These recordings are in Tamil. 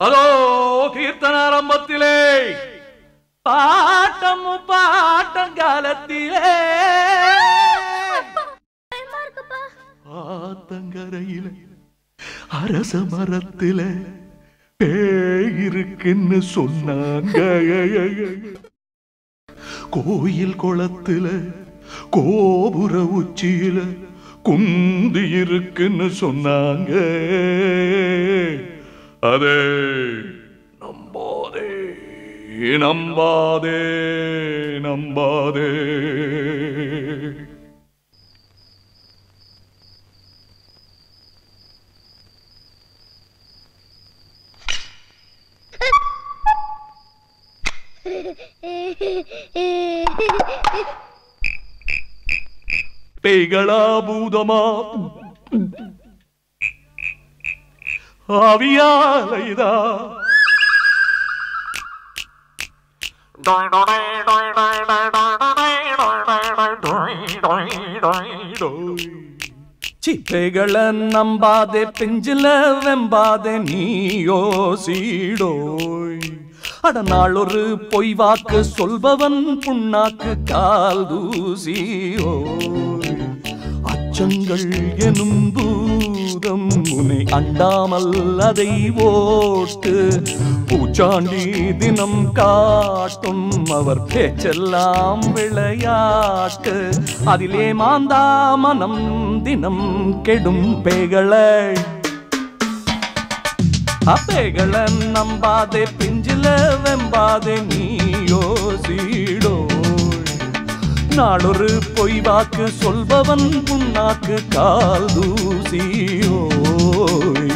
அதோ கீர்த்தனாரம்பத்திலே பாட்டம் பாட்டங்காலத்திலே பயமா இருக்குப்பா ஆத்தங்கரையில அரச மரத்தில பேய் இருக்குன்னு சொன்னாங்க கோயில் குளத்துல கோபுர உச்சியில குந்தி இருக்குன்னு சொன்னாங்க அதே நம்பாதே நம்பாதே நம்பாதே பேய்களா பூதமா ஆவியாலைதா சிப்பைகள நம்பாதே பெஞ்சில வெம்பாதே நீயோ சீடோய் அட நாளொரு பொய் வாக்கு சொல்பவன் புண்ணாக்கு கால் தூசியோய் அச்சங்கள் எனும் பூதம் உன்னை அண்டாமல் அதை ஓட்டு பூச்சாண்டி தினம் காட்டும் அவர் பேச்செல்லாம் விளையாட்டு அதிலே மாந்தா மனம் தினம் கெடும் பேகளை அப்பேகள நம்பாதே பிஞ்சில வெம்பாதே நீயோ சீடோ நாளொரு பொய் வாக்கு சொல்பவன் புண்ணாக்கு கால் தூசியோய்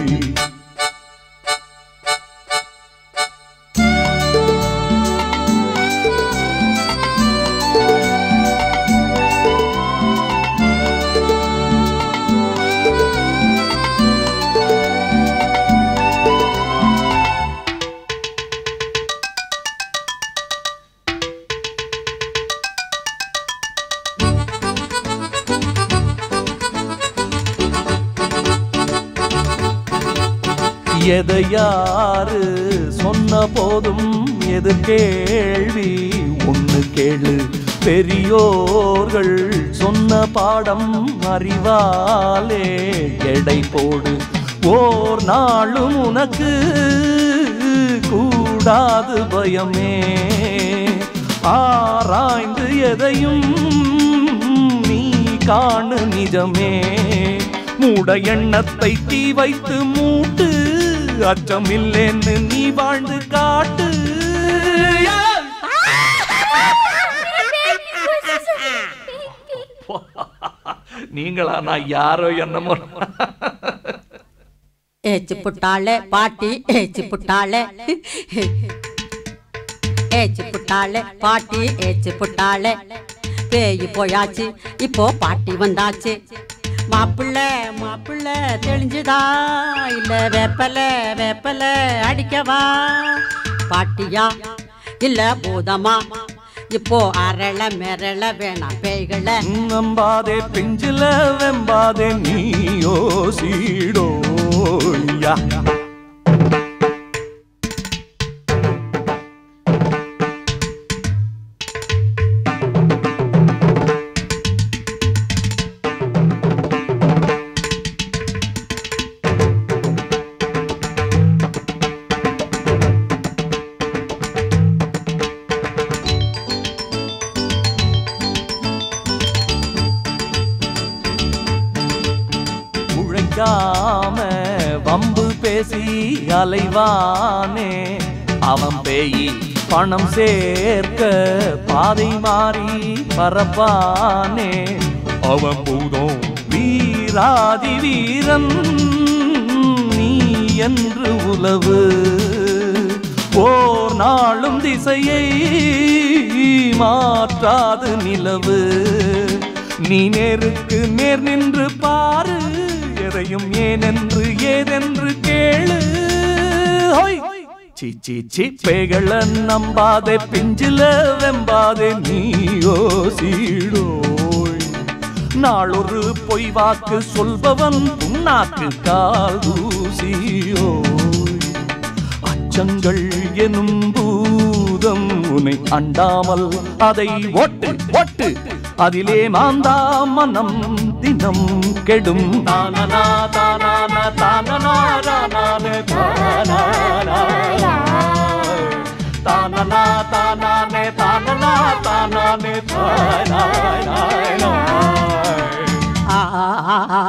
எதை யாரு சொன்ன போதும் எது கேள்வி ஒண்ணு கேளு பெரியோர்கள் சொன்ன பாடம் அறிவாலே எடை போடு ஓர் நாளும் உனக்கு கூடாது பயமே ஆராய்ந்து எதையும் நீ காணு நிஜமே மூட எண்ணத்தை தீ வைத்து மூட்டு அச்சம் இல்லைன்னு நீ வாழ்ந்து காட்டு நீங்களா நான் யாரோ என்னமோ ஏச்சு புட்டாளே பாட்டி ஏச்சு புட்டாளே ஏச்சு புட்டாளே பாட்டி ஏச்சு புட்டாளே பேய் போயாச்சு இப்போ பாட்டி வந்தாச்சு மாப்பிள்ள மாப்பிள்ள தெளிஞ்சுதா இல்ல வேப்பல வேப்பல அடிக்கவா பாட்டியா இல்ல பூதமா இப்போ அரள மிரள வேணாம் பேய்களை நம்பாதே பிஞ்சில வெம்பாதே நீயோ சீடோயா உழைக்காம வம்பு பேசி அலைவானே அவன் பேயி பணம் சேர்க்க பாதை மாறி பரப்பானே அவன் பூதம் வீராதி வீரன் நீ என்று உலவு ஓர் நாளும் திசையை மாற்றாது நிலவு நீ நேருக்கு நேர் நின்று பாரு எதையும் ஏனென்று ஏதென்று கேளு ஹொய்! சீ சீ சீ பேகள நம்பாதே பிஞ்சில வெம்பாதே நீயோ சீடோய் நாளொரு பொய் வாக்கு சொல்பவன் புண்ணாக்கு கால் தூசியோய் அச்சங்கள் எனும் பூதம் உன்னை அண்டாமல் அதை ஒட்டு ஒட்டு அதிலே மாந்தா மனம் தினம் கெடும் தானனா தானான தானனா தானானே தானானா. தானனா தானானே தானனா தானானே தானானா. ஆ ஆ, ஆ, ஆ,